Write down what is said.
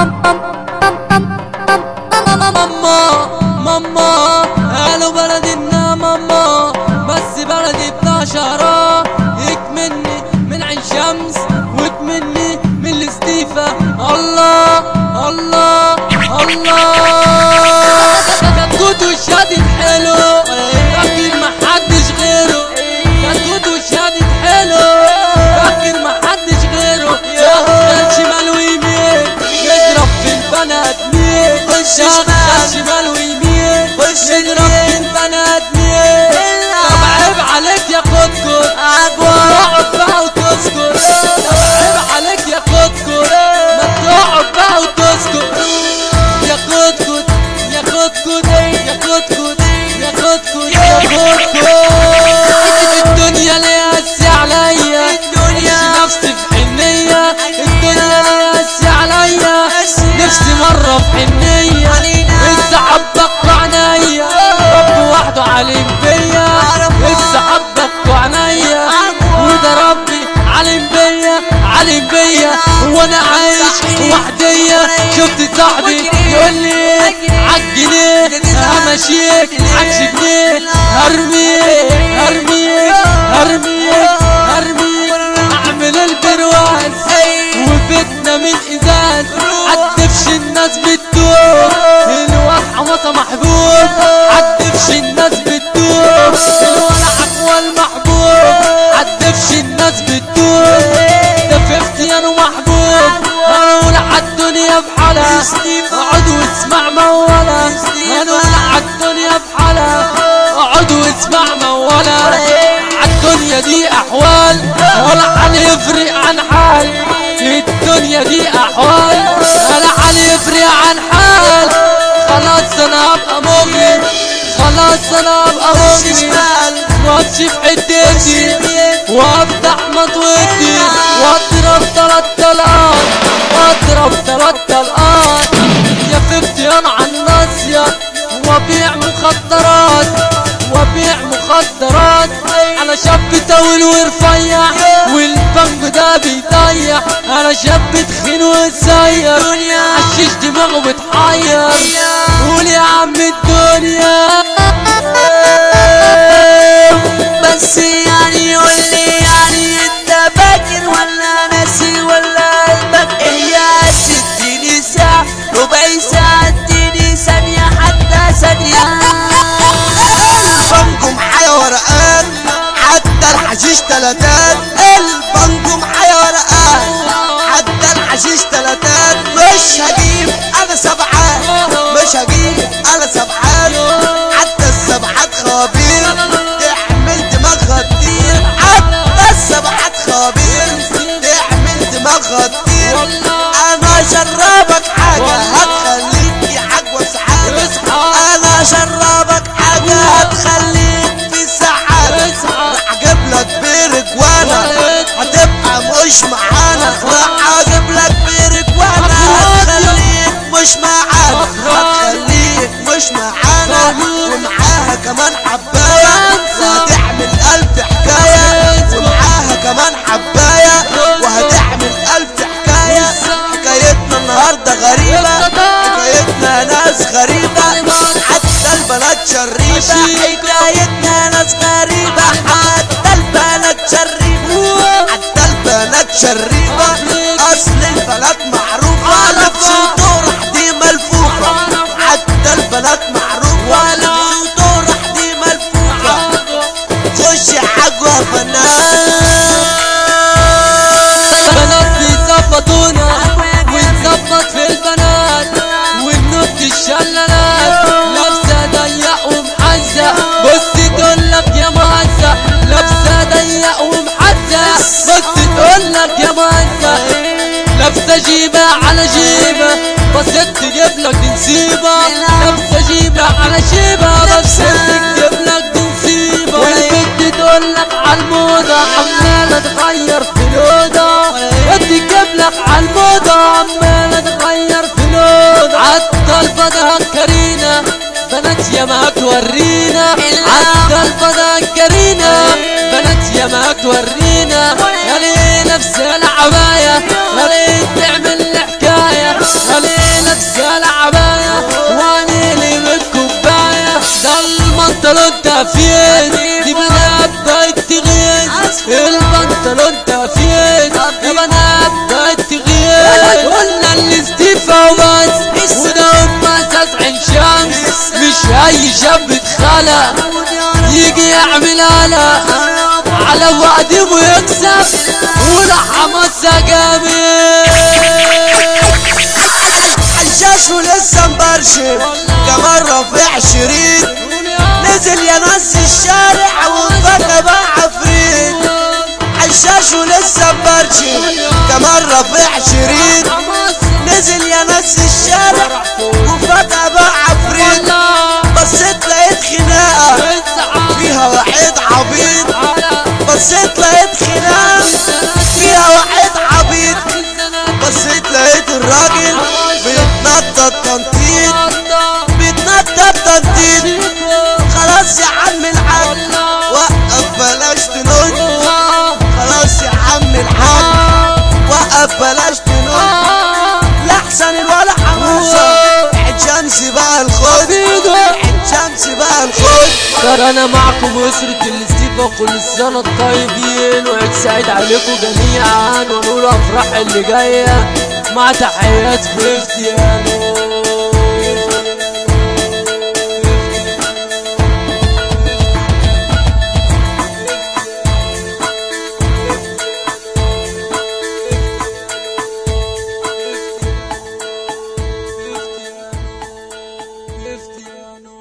ماما ماما قالوا بلدنا ماما بس بلدي بتاع شهرة يكملني من عين شمس وتمني من الاستيفا الله الله الله كتكوت وشادد حلو فاكر ما حدش غيره كتكوت وشادد حلو فاكر ما حدش غيره شغال شمال ويمين يضرب في البنات مين شغال شمال ويمين يضرب في البنات مين طب عيب عليك يا كتكوت اقعد بقى وتسكت طب عيب عليك يا كتكوت ما تقعد بقى وتسكت يا كتكوت يا كتكوت يا كتكوت يا كتكوت يا كتكوت الدنيا ليه قاسية عليا الدنيا نفسي في حنية الدنيا ليه قاسية عليا نفسي مرة في حنية لسه حبك وعنيا رب وحده عليم بيا لسه حبك وعنيا وده ربي علم بيا علم بيا وانا عايش وحدية شفت صاحبي يقول لي عالجنيه همشيك عكس جنيه هرميك هرميك هرميك هرميك اعمل البرواز وفتنة من ازاز عالدفش الناس بتدوب الواد حماطة محبوب عالدفش الناس بتدوب الولع اقوى المحبوب عالدفش الناس بتدوب ده ففتيان محبوب هنقول عالدنيا بحالها اقعد واسمع مولا هنقول عالدنيا بحالها اقعد واسمع مولا عالدنيا دي احوال ولا عن يفرق عن حال الدنيا دي احوال ولا عن يفرق عن حال خلاص انا ابقى مؤمن خلاص انا ابقى مؤمن وامشي في حتتي وافتح مطوتي واضرب تلات طلقات واضرب تلات طلقات يا فتيان عن ناصية وابيع مخدرات وابيع مخدرات انا شاب طويل ورفيع والبنك ده بيضيع انا شاب تخين وسير عشيش دماغه بتحير قول يا عم الدنيا بس يعني يقول لي يعني انت فاكر ولا ناسي ولا قلبك ايه يا ستيني ساعة ربع ساعة اديني ثانية حتى ثانية البنجو معايا ورقات حتى الحشيش تلاتات البنجو معايا ورقات حتى الحشيش تلاتات مش هجيب انا سبعات مش هجيب انا سبعات حتى السبعات خبير تحمل دماغها كتير حتى السبعات خبير تحمل دماغها كتير انا شربك حاجة هتخليك عجوة سعادة انا شربك حاجة هتخليك في سعادة راح اجيب لك بيرك وانا هتبقى مش معانا راح اجيب لك بيرك وانا هتخليك مش معانا هتخليك مش معانا ومعاها كمان حباية وهتعمل ألف حكاية ومعاها كمان حباية وهتعمل ألف حكاية حكايتنا النهاردة غريبة حكايتنا ناس غريبة حتى البنات شريفة حكايتنا ناس غريبة حتى البنات شريفة حتى البنات شريفة أصل البنات معروفة لبس وطرح دي ملفوفة حتى البنات معروفة لبس وطرح دي ملفوفة خش عجوة فنان بنات بيظبطونا ونظبط في البنات وننط الشلالات لابسه ضيق ومحزق بص تقول لك يا مهزق لابسه ضيق ومحزق بص تقول لك يا مهزق لابسه جيبه على جيبه بس تجيب لك دي نسيبه لابسه جيبه على جيبه بس تجيب لك دي نسيبه والبنت تقول لك عالموضه عماله تغير في الاوضه تجيب لك عالموضه عماله تغير في الاوضه عالطلبه ده كرينا بنات يا ما تورينا عالطلبه ده كرينا بنات يا ما تورينا يا ليه نفس العبايه يا ليه تعمل حكايه يا ليه فين دي بنات بقت تغيظ البنطلون تفين يا بنات بقت تغيظ قلنا الاستيفا وبس وده هم اساس عين شمس مش اي شاب اتخلق يجي يعمل على على وعد ويكسب ولا حماسة جامد حشاش ولسه مبرشم كمان رافع شريط نزل يا ناس الشارع وفجأة بقى عفريت حشاش ولسه مبرشم كمان رافع شريط نزل يا ناس الشارع وفجأة بقى عفريت بصيت لقيت خناقة فيها واحد عبيط بصيت لقيت خناقة فيها واحد عبيط بصيت لقيت الراجل بيتنطط تنطيط بيتنطط تنطيط خلاص يا عم الحاج وقف بلاش تنط خلاص يا عم الحاج وقف بلاش تنط لحسن الولا حماسة عين شمس بقى الخد عين شمس بقى الخد ترى انا معكم اسرة الاستيفا كل سنة الطيبين وعيد سعيد عليكم جميعا ونقول افراح اللي جاية مع تحيات فيفتي